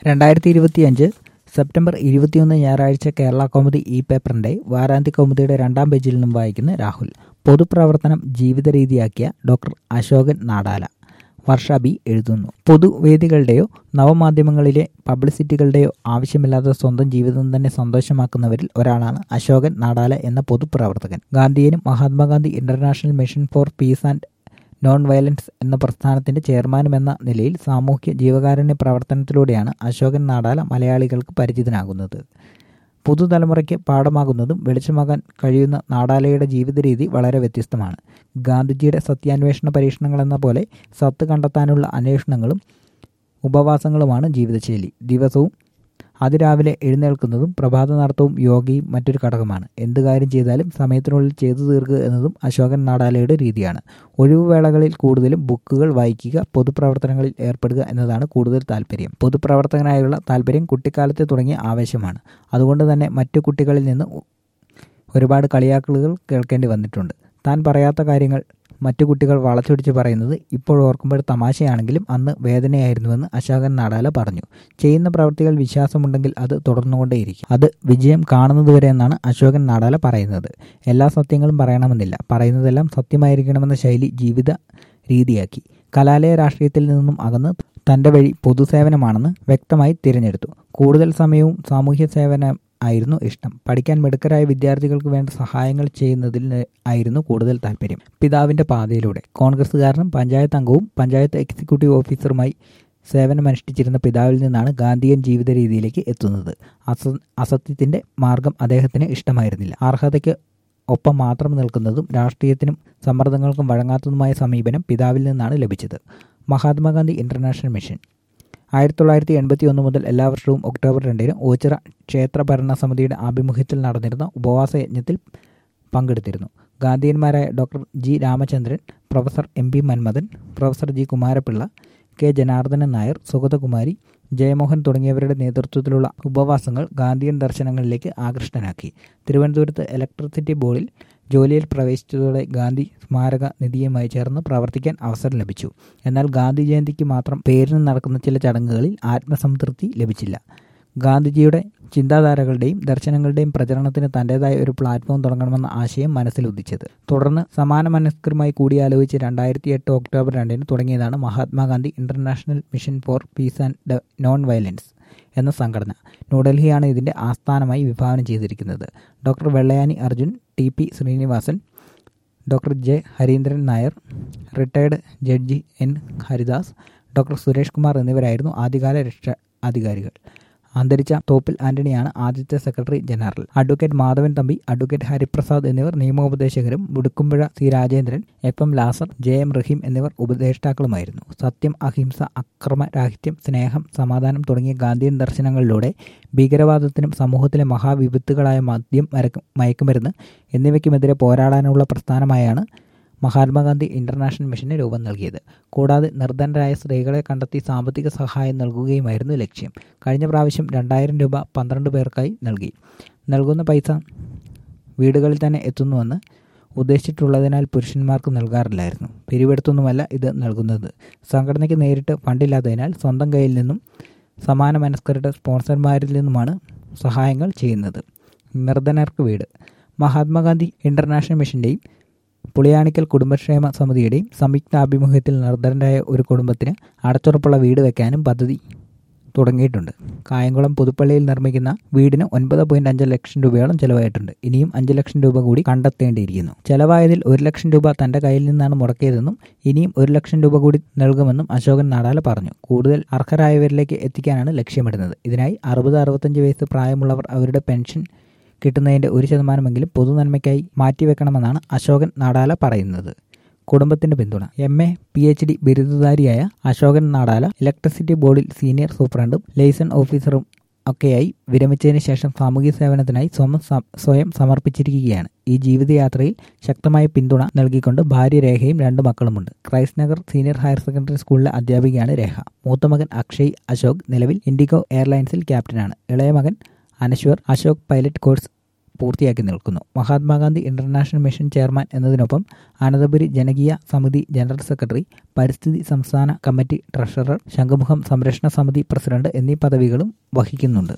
രണ്ടായിരത്തി ഇരുപത്തിയഞ്ച് സെപ്റ്റംബർ ഇരുപത്തിയൊന്ന് ഞായറാഴ്ച കേരള കൗമുദി ഇ പേപ്പറിന്റെ വാരാന്ത്യ കൗമുദിയുടെ രണ്ടാം പേജിൽ നിന്നും വായിക്കുന്ന രാഹുൽ പൊതുപ്രവർത്തനം ജീവിത രീതിയാക്കിയ ഡോക്ടർ അശോകൻ നാടാല വർഷ ബി എഴുതുന്നു പൊതുവേദികളുടെയോ നവമാധ്യമങ്ങളിലെ പബ്ലിസിറ്റികളുടെയോ ആവശ്യമില്ലാതെ സ്വന്തം ജീവിതം തന്നെ സന്തോഷമാക്കുന്നവരിൽ ഒരാളാണ് അശോകൻ നാടാല എന്ന പൊതുപ്രവർത്തകൻ ഗാന്ധിയനും Mahatma Gandhi international mission for peace and non violence എന്ന പ്രസ്ഥാനത്തിന്റെ ചെയർമാനും എന്ന നിലയിൽ സാമൂഹ്യ ജീവകാരുണ്യ പ്രവർത്തനത്തിലൂടെയാണ് അശോകൻ നാടാല മലയാളികൾക്ക് പരിചിതനാകുന്നത് പുതുതലമുറയ്ക്ക് പാഠമാകുന്നതും വെളിച്ചമാകാൻ കഴിയുന്ന നാടാലയുടെ ജീവിത രീതി വളരെ വ്യത്യസ്തമാണ് ഗാന്ധിജിയുടെ സത്യാന്വേഷണ പരീക്ഷണങ്ങളെന്ന പോലെ സത്ത് കണ്ടെത്താനുള്ള അന്വേഷണങ്ങളും ഉപവാസങ്ങളുമാണ് ജീവിതശൈലി ദിവസവും അതിരാവിലെ എഴുന്നേൽക്കുന്നതും പ്രഭാത നടത്തവും യോഗയും മറ്റൊരു ഘടകമാണ് എന്ത് കാര്യം ചെയ്താലും സമയത്തിനുള്ളിൽ ചെയ്തു തീർക്കുക എന്നതും അശോകൻ നാടാലയുടെ രീതിയാണ് ഒഴിവുവേളകളിൽ കൂടുതലും ബുക്കുകൾ വായിക്കുക പൊതുപ്രവർത്തനങ്ങളിൽ ഏർപ്പെടുക എന്നതാണ് കൂടുതൽ താല്പര്യം പൊതുപ്രവർത്തകനായുള്ള താല്പര്യം കുട്ടിക്കാലത്തെ തുടങ്ങിയ ആവേശമാണ് അതുകൊണ്ട് തന്നെ മറ്റു കുട്ടികളിൽ നിന്ന് ഒരുപാട് കളിയാക്കലുകൾ കേൾക്കേണ്ടി വന്നിട്ടുണ്ട് താൻ പറയാത്ത കാര്യങ്ങൾ മറ്റു കുട്ടികൾ വളച്ചൊടിച്ച് പറയുന്നത് ഇപ്പോൾ ഓർക്കുമ്പോൾ തമാശയാണെങ്കിലും അന്ന് വേദനയായിരുന്നുവെന്ന് അശോകൻ നാടാല പറഞ്ഞു ചെയ്യുന്ന പ്രവൃത്തികൾ വിശ്വാസമുണ്ടെങ്കിൽ അത് തുടർന്നുകൊണ്ടേയിരിക്കും അത് വിജയം കാണുന്നതുവരെ എന്നാണ് അശോകൻ നാടാല പറയുന്നത് എല്ലാ സത്യങ്ങളും പറയണമെന്നില്ല പറയുന്നതെല്ലാം സത്യമായിരിക്കണമെന്ന ശൈലി ജീവിത രീതിയാക്കി കലാലയ രാഷ്ട്രീയത്തിൽ നിന്നും അകന്ന് തൻ്റെ വഴി പൊതുസേവനമാണെന്ന് വ്യക്തമായി തിരഞ്ഞെടുത്തു കൂടുതൽ സമയവും സാമൂഹ്യ സേവനം ആയിരുന്നു ഇഷ്ടം പഠിക്കാൻ മിടുക്കരായ വിദ്യാർത്ഥികൾക്ക് വേണ്ട സഹായങ്ങൾ ചെയ്യുന്നതിൽ ആയിരുന്നു കൂടുതൽ താല്പര്യം പിതാവിന്റെ പാതയിലൂടെ കോൺഗ്രസ്സുകാരനും പഞ്ചായത്ത് അംഗവും പഞ്ചായത്ത് എക്സിക്യൂട്ടീവ് ഓഫീസറുമായി സേവനമനുഷ്ഠിച്ചിരുന്ന പിതാവിൽ നിന്നാണ് ഗാന്ധിയൻ ജീവിത രീതിയിലേക്ക് എത്തുന്നത് അസ അസത്യത്തിന്റെ മാർഗം അദ്ദേഹത്തിന് ഇഷ്ടമായിരുന്നില്ല അർഹതയ്ക്ക് ഒപ്പം മാത്രം നിൽക്കുന്നതും രാഷ്ട്രീയത്തിനും സമ്മർദ്ദങ്ങൾക്കും വഴങ്ങാത്തതുമായ സമീപനം പിതാവിൽ നിന്നാണ് ലഭിച്ചത് മഹാത്മാഗാന്ധി ഇന്റർനാഷണൽ മിഷൻ ആയിരത്തി തൊള്ളായിരത്തി എൺപത്തി ഒന്ന് മുതൽ എല്ലാ വർഷവും ഒക്ടോബർ രണ്ടിന് ഓച്ചിറ ക്ഷേത്ര ഭരണസമിതിയുടെ ആഭിമുഖ്യത്തിൽ നടന്നിരുന്ന ഉപവാസ യജ്ഞത്തിൽ പങ്കെടുത്തിരുന്നു ഗാന്ധിയന്മാരായ doctor G Ramachandran professor M P Manmadhan professor G Kumarapillai K Janardhanan Nair Sugathakumari Jayamohan തുടങ്ങിയവരുടെ നേതൃത്വത്തിലുള്ള ഉപവാസങ്ങൾ ഗാന്ധിയൻ ദർശനങ്ങളിലേക്ക് ആകൃഷ്ടനാക്കി തിരുവനന്തപുരത്ത് ഇലക്ട്രിസിറ്റി ബോർഡിൽ ജോലിയിൽ പ്രവേശിച്ചതോടെ ഗാന്ധി സ്മാരക നിധിയുമായി ചേർന്ന് പ്രവർത്തിക്കാൻ അവസരം ലഭിച്ചു എന്നാൽ ഗാന്ധി ജയന്തിക്ക് മാത്രം പേരിന് നടക്കുന്ന ചില ചടങ്ങുകളിൽ ആത്മസംതൃപ്തി ലഭിച്ചില്ല ഗാന്ധിജിയുടെ ചിന്താധാരകളുടെയും ദർശനങ്ങളുടെയും പ്രചരണത്തിന് തൻ്റെതായ ഒരു പ്ലാറ്റ്ഫോം തുടങ്ങണമെന്ന ആശയം മനസ്സിൽ ഉദിച്ചത് തുടർന്ന് സമാന മനസ്കരുമായി കൂടിയാലോചിച്ച് രണ്ടായിരത്തി എട്ട് ഒക്ടോബർ രണ്ടിന് തുടങ്ങിയതാണ് Mahatma Gandhi international mission for peace and non violence എന്ന സംഘടന ന്യൂഡൽഹിയാണ് ഇതിൻ്റെ ആസ്ഥാനമായി വിഭാവനം ചെയ്തിരിക്കുന്നത് doctor Vellayani Arjun T P Srinivasan doctor J Harindran Nair retired judge N Haridas doctor Suresh Kumar എന്നിവരായിരുന്നു ആദ്യകാല രക്ഷാ അധികാരികൾ അന്തരിച്ച തോപ്പിൽ ആന്റണിയാണ് ആദ്യത്തെ secretary general advocate Madhavan Thampi advocate Hariprasad എന്നിവർ നിയമോപദേശകരും Mudukkumpuzha C Rajendran F M Lazar J M Raheem എന്നിവർ ഉപദേഷ്ടാക്കളുമായിരുന്നു സത്യം അഹിംസ അക്രമരാഹിത്യം സ്നേഹം സമാധാനം തുടങ്ങിയ ഗാന്ധിയൻ ദർശനങ്ങളിലൂടെ ഭീകരവാദത്തിനും സമൂഹത്തിലെ മഹാവിപത്തുകളായ മദ്യം മയക്കുമരുന്ന് എന്നിവയ്ക്കുമെതിരെ പോരാടാനുള്ള പ്രസ്ഥാനമായാണ് മഹാത്മാഗാന്ധി ഇന്റർനാഷണൽ മിഷന് രൂപം നൽകിയത് കൂടാതെ നിർധനരായ സ്ത്രീകളെ കണ്ടെത്തി സാമ്പത്തിക സഹായം നൽകുകയുമായിരുന്നു ലക്ഷ്യം കഴിഞ്ഞ പ്രാവശ്യം രണ്ടായിരം രൂപ പന്ത്രണ്ട് പേർക്കായി നൽകി നൽകുന്ന പൈസ വീടുകളിൽ തന്നെ എത്തുന്നുവെന്ന് ഉദ്ദേശിച്ചിട്ടുള്ളതിനാൽ പുരുഷന്മാർക്ക് നൽകാറില്ലായിരുന്നു പിരിവെടുത്തൊന്നുമല്ല ഇത് നൽകുന്നത് സംഘടനയ്ക്ക് നേരിട്ട് ഫണ്ടില്ലാത്തതിനാൽ സ്വന്തം കയ്യിൽ നിന്നും സമാന മനസ്കരുടെ സ്പോൺസർമാരിൽ നിന്നുമാണ് സഹായങ്ങൾ ചെയ്യുന്നത് നിർധനർക്ക് വീട് മഹാത്മാഗാന്ധി ഇന്റർനാഷണൽ മിഷന്റെയും പുളിയാണിക്കൽ കുടുംബക്ഷേമ സമിതിയുടെയും സംയുക്താഭിമുഖ്യത്തിൽ നിർദ്ധനരായ ഒരു കുടുംബത്തിന് അടച്ചുറപ്പുള്ള വീട് വെക്കാനും പദ്ധതി തുടങ്ങിയിട്ടുണ്ട് കായംകുളം പുതുപ്പള്ളിയിൽ നിർമ്മിക്കുന്ന വീടിന് ഒൻപത് പോയിന്റ് അഞ്ച് ലക്ഷം രൂപയോളം ചെലവായിട്ടുണ്ട് ഇനിയും അഞ്ച് ലക്ഷം രൂപ കൂടി കണ്ടെത്തേണ്ടിയിരിക്കുന്നു ചെലവായതിൽ ഒരു ലക്ഷം രൂപ തന്റെ കയ്യിൽ നിന്നാണ് മുടക്കിയതെന്നും ഇനിയും ഒരു ലക്ഷം രൂപ കൂടി നൽകുമെന്നും അശോകൻ നാടാല പറഞ്ഞു കൂടുതൽ അർഹരായവരിലേക്ക് എത്തിക്കാനാണ് ലക്ഷ്യമിടുന്നത് ഇതിനായി അറുപത് അറുപത്തഞ്ച് വയസ്സ് പ്രായമുള്ളവർ അവരുടെ പെൻഷൻ കിട്ടുന്നതിന്റെ ഒരു ശതമാനമെങ്കിലും പൊതുനന്മയ്ക്കായി മാറ്റിവെക്കണമെന്നാണ് അശോകൻ നാടാല പറയുന്നത് കുടുംബത്തിന്റെ പിന്തുണ M A P H D ബിരുദധാരിയായ അശോകൻ നാടാല ഇലക്ട്രിസിറ്റി ബോർഡിൽ സീനിയർ സൂപ്രണ്ടും ലൈസൺ ഓഫീസറും ഒക്കെയായി വിരമിച്ചതിന് ശേഷം സാമൂഹ്യ സേവനത്തിനായി സ്വയം സ്വയം സമർപ്പിച്ചിരിക്കുകയാണ് ഈ ജീവിതയാത്രയിൽ ശക്തമായ പിന്തുണ നൽകിക്കൊണ്ട് ഭാര്യ രേഖയും രണ്ട് മക്കളുമുണ്ട് Christ Nagar senior higher secondary സ്കൂളിലെ അധ്യാപികയാണ് രേഖ മൂത്ത മകൻ അക്ഷയ് അശോക് നിലവിൽ ഇൻഡിഗോ എയർലൈൻസിൽ ക്യാപ്റ്റനാണ് ഇളയ മകൻ അനശ്വർ അശോക് പൈലറ്റ് കോഴ്സ് പൂർത്തിയാക്കി നിൽക്കുന്നു മഹാത്മാഗാന്ധി ഇന്റർനാഷണൽ മിഷൻ ചെയർമാൻ എന്നതിനൊപ്പം അനന്തപുരി ജനകീയ സമിതി ജനറൽ സെക്രട്ടറി പരിസ്ഥിതി സംസ്ഥാന കമ്മിറ്റി ട്രഷറർ ശംഖുമുഖം സംരക്ഷണ സമിതി പ്രസിഡന്റ് എന്നീ പദവികളും വഹിക്കുന്നുണ്ട്